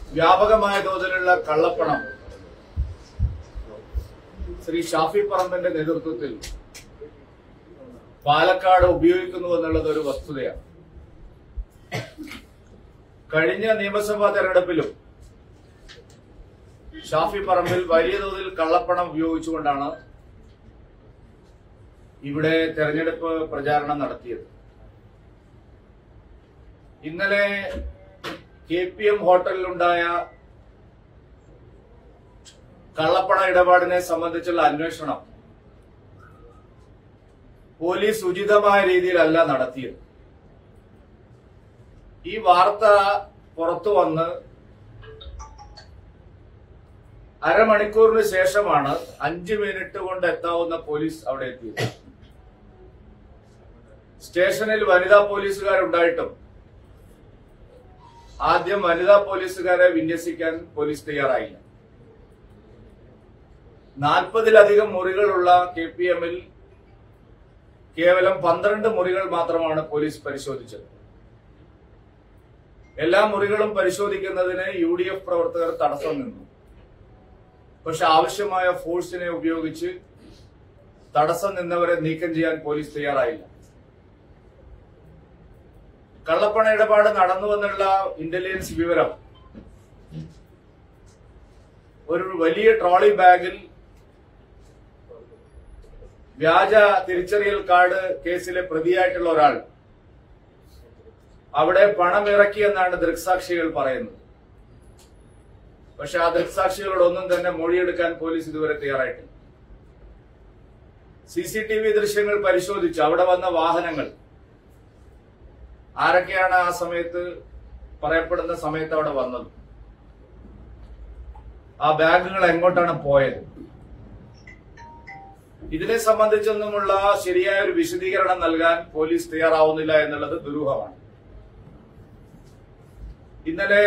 വ്യാപകമായ തോതിലുള്ള കള്ളപ്പണം ശ്രീ ഷാഫി പറമ്പിന്റെ നേതൃത്വത്തിൽ പാലക്കാട് ഉപയോഗിക്കുന്നു എന്നുള്ളത് ഒരു വസ്തുതയാണ് കഴിഞ്ഞ നിയമസഭാ തെരഞ്ഞെടുപ്പിലും ഷാഫി പറമ്പിൽ വലിയ തോതിൽ കള്ളപ്പണം ഉപയോഗിച്ചുകൊണ്ടാണ് ഇവിടെ തെരഞ്ഞെടുപ്പ് പ്രചാരണം നടത്തിയത് ഇന്നലെ കെ പി എം ഹോട്ടലിലുണ്ടായ കള്ളപ്പണ ഇടപാടിനെ സംബന്ധിച്ചുള്ള അന്വേഷണം പോലീസ് ഉചിതമായ രീതിയിലല്ല നടത്തിയത് ഈ വാർത്ത പുറത്തു വന്ന് അരമണിക്കൂറിന് ശേഷമാണ് അഞ്ചു മിനിറ്റ് കൊണ്ട് എത്താവുന്ന പോലീസ് അവിടെ എത്തിയത് സ്റ്റേഷനിൽ വനിതാ പോലീസുകാരുണ്ടായിട്ടും ആദ്യം വനിതാ പോലീസുകാരെ വിന്യസിക്കാൻ പോലീസ് തയ്യാറായില്ല നാൽപ്പതിലധികം മുറികളുള്ള കെ പി എമ്മിൽ കേവലം പന്ത്രണ്ട് മുറികൾ മാത്രമാണ് പോലീസ് പരിശോധിച്ചത് എല്ലാ മുറികളും പരിശോധിക്കുന്നതിന് യു ഡി എഫ് പ്രവർത്തകർ തടസ്സം നിന്നു പക്ഷെ ആവശ്യമായ ഫോഴ്സിനെ ഉപയോഗിച്ച് തടസ്സം നിന്നവരെ നീക്കം ചെയ്യാൻ പോലീസ് തയ്യാറായില്ല കള്ളപ്പണ ഇടപാട് നടന്നുവെന്നുള്ള ഇന്റലിജൻസ് വിവരം ഒരു വലിയ ട്രോളി ബാഗിൽ വ്യാജ തിരിച്ചറിയൽ കാർഡ് കേസിലെ പ്രതിയായിട്ടുള്ള ഒരാൾ അവിടെ പണം ഇറക്കിയെന്നാണ് ദൃക്സാക്ഷികൾ പറയുന്നത് പക്ഷെ ആ ദൃക്സാക്ഷികളോടൊന്നും തന്നെ മൊഴിയെടുക്കാൻ പോലീസ് ഇതുവരെ തയ്യാറായിട്ടില്ല സി സി ടി വി ദൃശ്യങ്ങൾ പരിശോധിച്ചു അവിടെ വന്ന വാഹനങ്ങൾ ആരൊക്കെയാണ് ആ സമയത്ത് പറയപ്പെടുന്ന സമയത്ത് അവിടെ വന്നത് ആ ബാഗുകൾ എങ്ങോട്ടാണ് പോയത് ഇതിനെ സംബന്ധിച്ചൊന്നുമുള്ള ശരിയായ ഒരു വിശദീകരണം നൽകാൻ പോലീസ് തയ്യാറാവുന്നില്ല എന്നുള്ളത് ദുരൂഹമാണ് ഇന്നലെ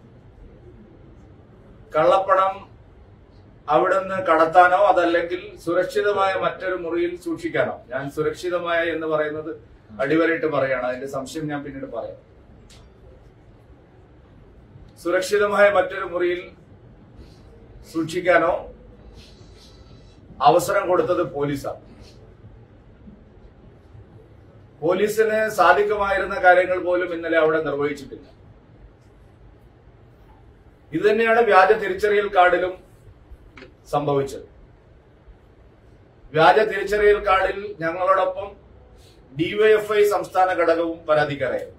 കള്ളപ്പണം അവിടുന്ന് കടത്താനോ അതല്ലെങ്കിൽ സുരക്ഷിതമായ മറ്റൊരു മുറിയിൽ സൂക്ഷിക്കാനോ ഞാൻ സുരക്ഷിതമായ എന്ന് പറയുന്നത് അടിവരയിട്ട് പറയാണ് അതിന്റെ സംശയം ഞാൻ പിന്നീട് പറയാം സുരക്ഷിതമായ മറ്റൊരു മുറിയിൽ സൂക്ഷിക്കാനോ അവസരം കൊടുത്തത് പോലീസാണ് പോലീസിന് സാധിക്കുമായിരുന്ന കാര്യങ്ങൾ പോലും ഇന്നലെ അവിടെ നിർവഹിച്ചിട്ടില്ല ഇത് തന്നെയാണ് വ്യാജ തിരിച്ചറിയൽ കാർഡിലും സംഭവിച്ചത് വ്യാജ തിരിച്ചറിയൽ കാർഡിൽ ഞങ്ങളോടൊപ്പം ഡിവൈഎഫ്ഐ സംസ്ഥാന ഘടകവും പരാതിക്കാരായിരുന്നു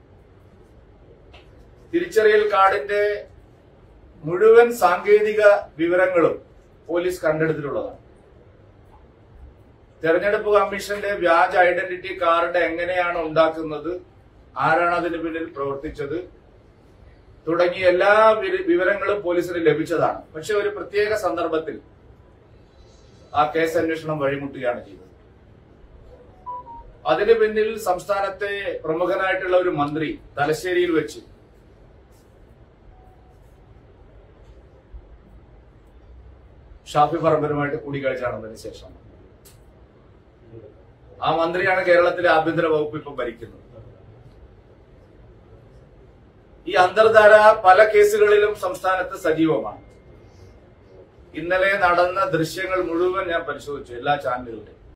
തിരിച്ചറിയൽ കാർഡിന്റെ മുഴുവൻ സാങ്കേതിക വിവരങ്ങളും പോലീസ് കണ്ടെടുത്തിട്ടുള്ളതാണ് തെരഞ്ഞെടുപ്പ് കമ്മീഷന്റെ വ്യാജ ഐഡന്റിറ്റി കാർഡ് എങ്ങനെയാണ് ഉണ്ടാക്കുന്നത് ആരാണ് അതിന് പിന്നിൽ പ്രവർത്തിച്ചത് തുടങ്ങിയ എല്ലാ വിര- വിവരങ്ങളും പോലീസിന് ലഭിച്ചതാണ് പക്ഷെ ഒരു പ്രത്യേക സന്ദർഭത്തിൽ ആ കേസ് അന്വേഷണം വഴിമുട്ടുകയാണ് ചെയ്തത് അതിന് പിന്നിൽ സംസ്ഥാനത്തെ പ്രമുഖനായിട്ടുള്ള ഒരു മന്ത്രി തലശ്ശേരിയിൽ വെച്ച് ഷാഫി പറമ്പനുമായിട്ട് കൂടിക്കാഴ്ച നടന്നതിന് ശേഷം ആ മന്ത്രിയാണ് കേരളത്തിലെ ആഭ്യന്തര വകുപ്പ് ഇപ്പം ഭരിക്കുന്നത് ഈ അന്തർധാര പല കേസുകളിലും സംസ്ഥാനത്ത് സജീവമാണ് ഇന്നലെ നടന്ന ദൃശ്യങ്ങൾ മുഴുവൻ ഞാൻ പരിശോധിച്ചു എല്ലാ ചാനലുകളുടെയും